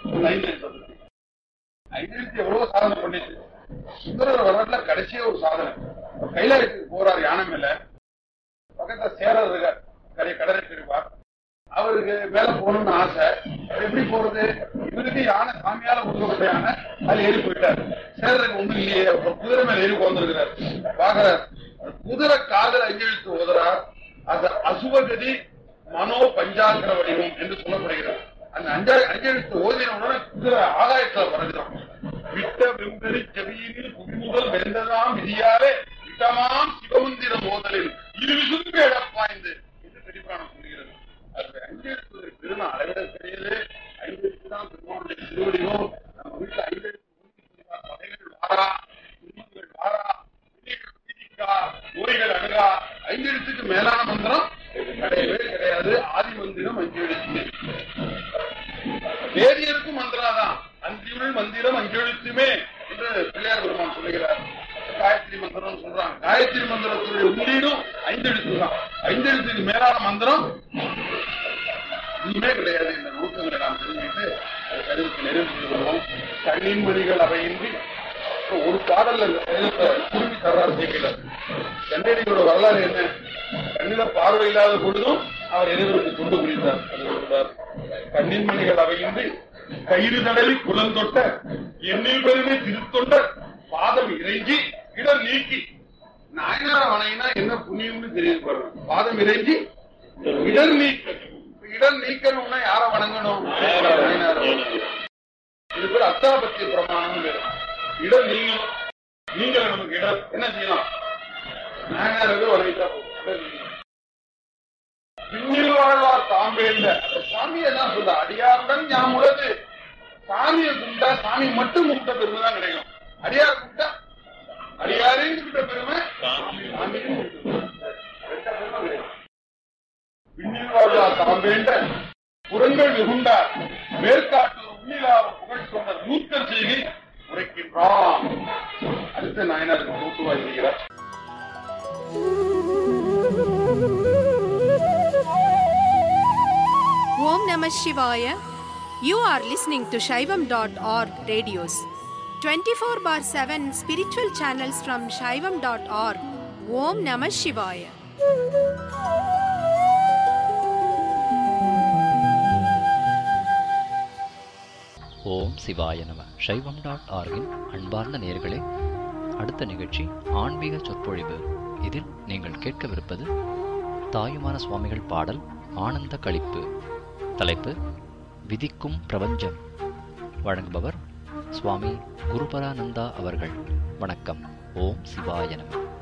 ஐந்தெழுத்தை பத்தி ஐந்தெழுத்து எவ்வளவு சாதனை பண்ணிச்சு சுந்தரர் வரலாற்றுல கடைசியா ஒரு சாதனை கைலாயத்துக்கு போறார் யானை மேல பக்கத்துல சேரர் இருக்கார் கரை கடலை இருப்பார் அவருக்கு மேல போகணும்னு ஆசை எப்படி போறது இவருக்கு யானை சாமியால கொடுக்கப்பட்ட யானை அது ஏறி போயிட்டாரு சேரருக்கு ஒண்ணும் இல்லையே ஒரு குதிரை மேல ஏறி உட்காந்துருக்கிறார் பாக்குறார் குதிரை காதல் அஞ்செழுத்து ஓதுறார் அது அசுவகதி மனோ பஞ்சாங்கிற வடிவம் என்று சொல்லப்படுகிறது அந்த அஞ்சா அஞ்செழுத்து ஓதின உடனே குதிரை ஆகாயத்துல பறகுதான் விட்ட வெம்பெறி செவியினில் புவிமுதல் வெந்ததாம் விதியாலே விட்டமாம் சிவமந்திர மோதலில் இரு விசும்பு எழப்பாய்ந்து என்று பெரியபுராணம் சொல்கிறது அது அஞ்செழுத்து பெருமை அளவிட கிடையாது ஐந்தெழுத்து தான் பெருமானுடைய திருவடியும் நம்ம வீட்டுல ஐந்தெழுத்து பகைகள் வாரா துன்பங்கள் வாரா விதிகள் விதிக்கா நோய்கள் அணுகா ஐந்தெழுத்துக்கு மேலான மந்திரம் கிடையவே கிடையாது ஆதி மந்திரம் அஞ்செழுத்து வேதியருக்கும் மந்திராதான் அந்தியுள் மந்திரம் அஞ்செழுத்துமே என்று பிள்ளையார் பெருமான் சொல்லுகிறார் காயத்ரி மந்திரம் சொல்றாங்க காயத்ரி மந்திரத்துடைய உள்ளீடும் ஐந்தெழுத்து தான் ஐந்தெழுத்துக்கு மேலான மந்திரம் ஒண்ணுமே கிடையாது இந்த நுணுக்கங்களை நாம் தெரிஞ்சுக்கிட்டு அது கருவுக்கு நிறைவு வருவோம் கண்ணின் மொழிகள் அவையின்றி ஒரு பாடல்ல இந்த சேதத்தை திரும்பி தர்றார் சேர்க்கல கண்டடியோட வரலாறு என்ன கண்ணில பார்வை இல்லாத பொழுதும் அவர் இறைவருக்கு கொண்டு புரிந்தார் அது சொல்றார் கண்ணின் மணிகள் அவையின்றி கயிறு தடவி குலம் தொட்ட எண்ணில் பெருமை திருத்தொண்ட பாதம் இறைஞ்சி இடர் நீக்கி நாயனார வணங்கினா என்ன புண்ணியம்னு தெரியுது பாருங்க பாதம் இறைஞ்சி இடர் நீக்க இடர் நீக்கணும்னா யார வணங்கணும் நாயனார வணங்கணும். இது பேர் அத்தாபத்திய பிரமாணம் பேரு இடம் நீங்களும் நீங்கள நமக்கு இடம் என்ன செய்யலாம் நாயனாரவே வணங்கிட்டா போதும். இடம் நீங்கணும். பின்னில் வாழ்வார் தாம்பேண்ட அந்த சாமியை தான் சொல்ற அடியாருடன் ஞாபகம் உள்ளது சாமியை கும்பிட்டா சாமி மட்டும் கும்பிட்ட பெருமை தான் கிடைக்கும் அடியார் கும்பிட்டா அடியாரையும் கும்பிட்ட பெருமை சாமியும் கும்பிட்ட பெருமை. ரெட்ட பெருமை கிடைக்கும். பின்னில் வாழ்வார் தாம்பேண்ட புறங்கள் வெகுண்டார் மேற்காட்டு உண்ணிலார் புகழ் சொன்ன நூற்கர் செய்கை உரைக்கின்றான் அடுத்த நாயனாருக்கு தூத்துவாய் செய்கிறார் Om Namah Shivaya. You are listening to Shaivam.org radios. 24 bar 7 spiritual channels from Shaivam.org. Om Namah Shivaya. ஓம் சிவாய நம சைவம் டாட் ஆர்கின் அன்பார்ந்த நேயர்களே அடுத்த நிகழ்ச்சி ஆன்மீக சொற்பொழிவு இதில் நீங்கள் கேட்கவிருப்பது தாயுமான சுவாமிகள் பாடல் ஆனந்த களிப்பு தலைப்பு விதிக்கும் பிரபஞ்சம் வழங்குபவர் சுவாமி குருபரானந்தா அவர்கள் வணக்கம் ஓம் சிவாய நம